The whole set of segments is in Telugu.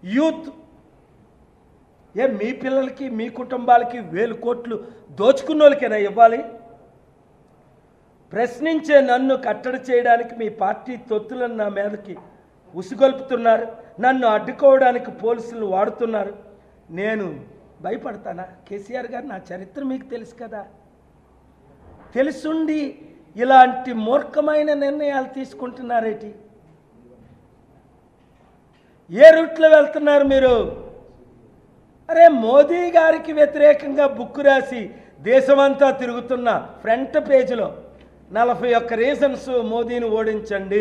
యూత్ ఏ మీ పిల్లలకి మీ కుటుంబాలకి వేలు కోట్లు దోచుకున్న వాళ్ళకైనా ఇవ్వాలి ప్రశ్నించే నన్ను కట్టడి చేయడానికి మీ పార్టీ తొత్తులను నా మీదకి ఉసిగొల్పుతున్నారు నన్ను అడ్డుకోవడానికి పోలీసులు వాడుతున్నారు నేను భయపడతానా కేసీఆర్ గారు నా చరిత్ర మీకు తెలుసు కదా తెలుసుండి ఇలాంటి మూర్ఖమైన నిర్ణయాలు తీసుకుంటున్నారేటి ఏ రూట్లో వెళ్తున్నారు మీరు అరే మోదీ గారికి వ్యతిరేకంగా బుక్ రాసి దేశమంతా తిరుగుతున్న ఫ్రంట్ పేజీలో నలభై ఒక్క రీజన్స్ మోదీని ఓడించండి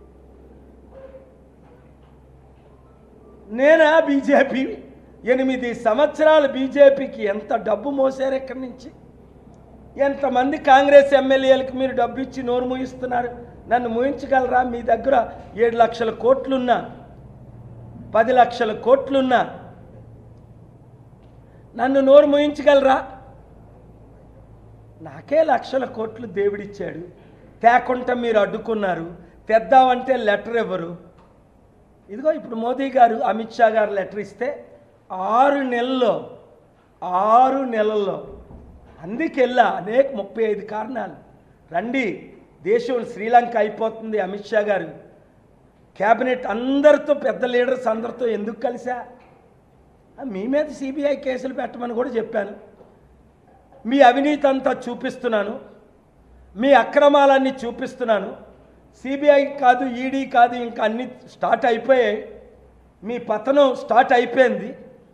నేనా బీజేపీ ఎనిమిది సంవత్సరాలు బీజేపీకి ఎంత డబ్బు మోసారు ఎక్కడి నుంచి ఎంతమంది కాంగ్రెస్ ఎమ్మెల్యేలకు మీరు డబ్బు ఇచ్చి నోరు మూయిస్తున్నారు నన్ను మూయించగలరా మీ దగ్గర ఏడు లక్షల కోట్లున్నా పది లక్షల కోట్లున్నా నన్ను నోరు మూయించగలరా నాకే లక్షల కోట్లు దేవుడిచ్చాడు తేకుండా మీరు అడ్డుకున్నారు తెద్దామంటే లెటర్ ఇవ్వరు ఇదిగో ఇప్పుడు మోదీ గారు అమిత్ షా గారు లెటర్ ఇస్తే ఆరు నెలల్లో ఆరు నెలల్లో అందుకెళ్ళా అనేక ముప్పై ఐదు కారణాలు రండి దేశం శ్రీలంక అయిపోతుంది అమిత్ షా గారు క్యాబినెట్ అందరితో పెద్ద లీడర్స్ అందరితో ఎందుకు కలిసా ఆ, మీ మీద సిబిఐ కేసులు పెట్టమని కూడా చెప్పాను మీ అవినీతి అంతా చూపిస్తున్నాను మీ అక్రమాలన్నీ చూపిస్తున్నాను సిబిఐ కాదు ఈడీ కాదు ఇంకా అన్ని స్టార్ట్ అయిపోయాయి మీ పతనం స్టార్ట్ అయిపోయింది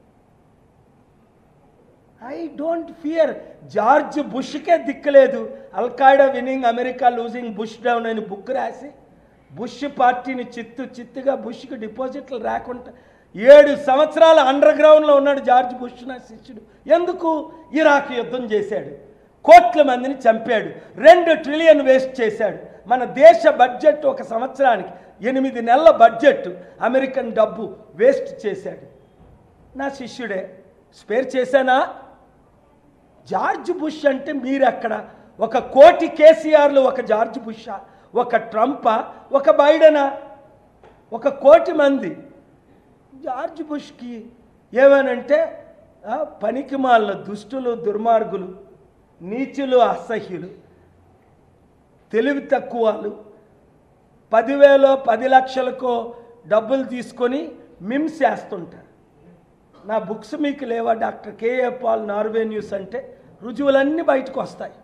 ఐ డోంట్ ఫియర్ జార్జ్ బుష్కే దిక్కులేదు Al Qaeda winning America losing Bush down అని బుక్ రాసి బుష్ పార్టీని చిత్తు చిత్తుగా బుష్కి డిపాజిట్లు రాకుండా ఏడు సంవత్సరాల అండర్ గ్రౌండ్లో ఉన్నాడు జార్జ్ బుష్ నా శిష్యుడు ఎందుకు ఇరాక్ యుద్ధం చేశాడు కోట్ల మందిని చంపాడు రెండు ట్రిలియన్ వేస్ట్ చేశాడు మన దేశ బడ్జెట్ ఒక సంవత్సరానికి ఎనిమిది నెలల బడ్జెట్ అమెరికన్ డబ్బు వేస్ట్ చేశాడు నా శిష్యుడే స్పేర్ చేశానా జార్జ్ బుష్ అంటే మీరు అక్కడ ఒక కోటి కేసీఆర్లు ఒక జార్జ్ బుషా ఒక ట్రంపా ఒక బైడెనా ఒక కోటి మంది జార్జ్ బుష్కి ఏమనంటే ఆ, పనికిమాలిన దుష్టులు దుర్మార్గులు నీచులు అసహ్యులు తెలివి తక్కువలు పదివేలో పది లక్షలకో డబ్బులు తీసుకొని మిమ్స్ వేస్తుంటారు నా బుక్స్ మీకు లేవా doctor K A Paul Norway news అంటే రుజువులన్నీ బయటకు వస్తాయి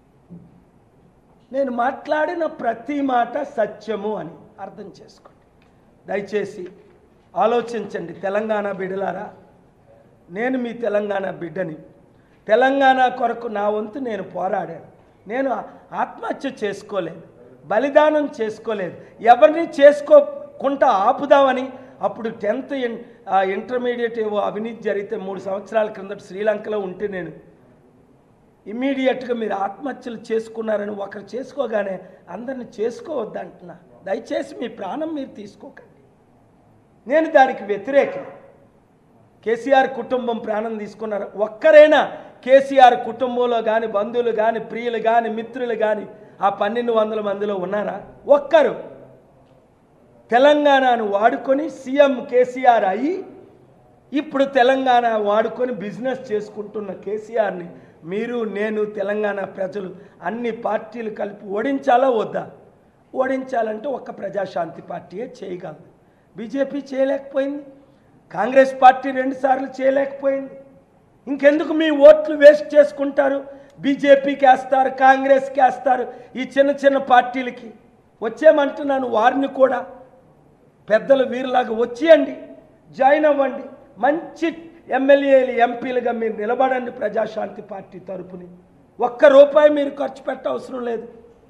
నేను మాట్లాడిన ప్రతి మాట సత్యము అని అర్థం చేసుకోండి దయచేసి ఆలోచించండి తెలంగాణ బిడ్డలారా నేను మీ తెలంగాణ బిడ్డని తెలంగాణ కొరకు నా వంతు నేను పోరాడాను నేను ఆత్మహత్య చేసుకోలేదు బలిదానం చేసుకోలేదు ఎవరిని చేసుకోకుండా ఆపుదామని అప్పుడు టెన్త్ ఇంటర్మీడియట్ ఏవో అవినీతి జరిగితే మూడు సంవత్సరాల క్రిందట శ్రీలంకలో ఉంటే నేను ఇమ్మీడియట్గా మీరు ఆత్మహత్యలు చేసుకున్నారని ఒకరు చేసుకోగానే అందరిని చేసుకోవద్దంటున్నా దయచేసి మీ ప్రాణం మీరు తీసుకోకండి నేను దానికి వ్యతిరేకం కేసీఆర్ కుటుంబం ప్రాణం తీసుకున్నారు ఒక్కరైనా కేసీఆర్ కుటుంబంలో కానీ బంధువులు కానీ ప్రియులు కానీ మిత్రులు కానీ ఆ పన్నెండు వందల మందిలో ఉన్నారా ఒక్కరు తెలంగాణను వాడుకొని సీఎం కేసీఆర్ అయ్యి ఇప్పుడు తెలంగాణ వాడుకొని బిజినెస్ చేసుకుంటున్న కేసీఆర్ని మీరు నేను తెలంగాణ ప్రజలు అన్ని పార్టీలు కలిపి ఓడించాలా వద్దా ఓడించాలంటే ఒక్క ప్రజాశాంతి పార్టీయే చేయగలదు బీజేపీ చేయలేకపోయింది కాంగ్రెస్ పార్టీ రెండుసార్లు చేయలేకపోయింది ఇంకెందుకు మీ ఓట్లు వేస్ట్ చేసుకుంటారు బీజేపీకి వేస్తారు కాంగ్రెస్కి వేస్తారు ఈ చిన్న చిన్న పార్టీలకి వచ్చేయమంటున్నాను వారిని కూడా పెద్దలు వీరిలాగా వచ్చేయండి జాయిన్ అవ్వండి మంచి ఎమ్మెల్యేలు ఎంపీలుగా మీరు నిలబడండి ప్రజాశాంతి పార్టీ తరపుని ఒక్క రూపాయి మీరు ఖర్చు పెట్టవసరం లేదు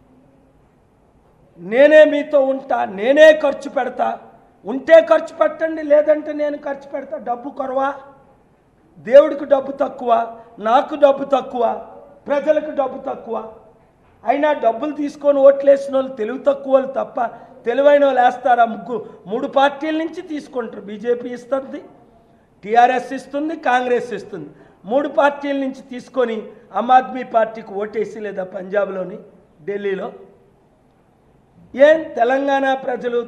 నేనే మీతో ఉంటా నేనే ఖర్చు పెడతా ఉంటే ఖర్చు పెట్టండి లేదంటే నేను ఖర్చు పెడతా డబ్బు కొరవా దేవుడికి డబ్బు తక్కువ నాకు డబ్బు తక్కువ ప్రజలకు డబ్బు తక్కువ అయినా డబ్బులు తీసుకొని ఓట్లేసిన వాళ్ళు తెలివి తక్కువ వాళ్ళు తప్ప తెలివైన వాళ్ళు వేస్తారా ముగ్గు మూడు పార్టీల నుంచి తీసుకుంటారు బీజేపీ ఇస్తుంది టీఆర్ఎస్ ఇస్తుంది కాంగ్రెస్ ఇస్తుంది మూడు పార్టీల నుంచి తీసుకొని ఆమ్ ఆద్మీ పార్టీకి ఓటేసి లేదా పంజాబ్లోని ఢిల్లీలో ఏం తెలంగాణ ప్రజలు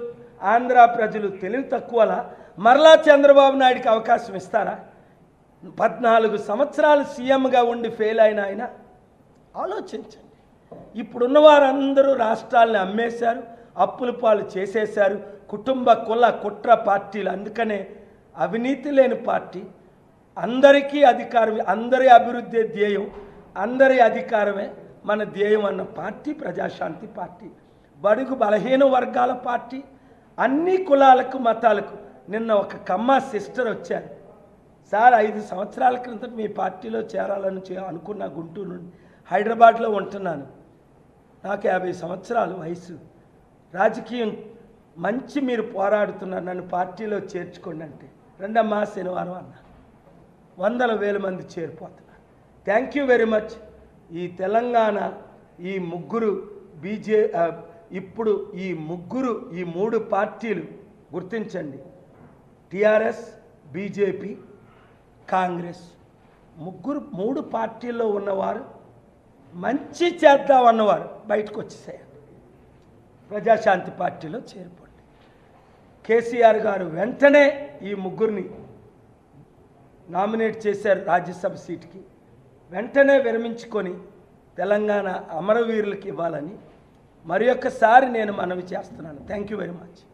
ఆంధ్ర ప్రజలు తెలివి తక్కువలా మరలా చంద్రబాబు నాయుడికి అవకాశం ఇస్తారా పద్నాలుగు సంవత్సరాలు సీఎంగా ఉండి ఫెయిల్ అయిన ఆయన ఆలోచించండి ఇప్పుడున్న వారందరూ రాష్ట్రాలను అమ్మేశారు అప్పుల పాలు చేసేశారు కుటుంబ కుల కుట్ర పార్టీలు అందుకనే అవినీతి లేని పార్టీ అందరికీ అధికారం అందరి అభివృద్ధి ధ్యేయం అందరి అధికారమే మన ధ్యేయం అన్న పార్టీ ప్రజాశాంతి పార్టీ బడుగు బలహీన వర్గాల పార్టీ అన్ని కులాలకు మతాలకు నిన్న ఒక కమ్మ సిస్టర్ వచ్చారు సార్ ఐదు సంవత్సరాల క్రితం మీ పార్టీలో చేరాలని చే- అనుకున్న గుంటూరు నుండి హైదరాబాద్లో ఉంటున్నాను నాకు యాభై సంవత్సరాలు వయసు రాజకీయం మంచి మీరు పోరాడుతున్నారు నన్ను పార్టీలో చేర్చుకోండి అంటే రెండమ్మా శనివారం అన్న వందల వేల మంది చేరిపోతున్నారు థ్యాంక్ యూ వెరీ మచ్ ఈ తెలంగాణ ఈ ముగ్గురు బీజే ఆ, ఇప్పుడు ఈ ముగ్గురు ఈ మూడు పార్టీలు గుర్తించండి టిఆర్ఎస్ బీజేపీ కాంగ్రెస్ ముగ్గురు మూడు పార్టీల్లో ఉన్నవారు మంచి చేద్దాం అన్నవారు బయటకు వచ్చేసేయండి ప్రజాశాంతి పార్టీలో చేరిపోండి కేసీఆర్ గారు వెంటనే ఈ ముగ్గురిని నామినేట్ చేశారు రాజ్యసభ సీటుకి వెంటనే విరమించుకొని తెలంగాణ అమరవీరులకు ఇవ్వాలని మరి ఒక్కసారి నేను మనవి చేస్తున్నాను థ్యాంక్ యూ వెరీ మచ్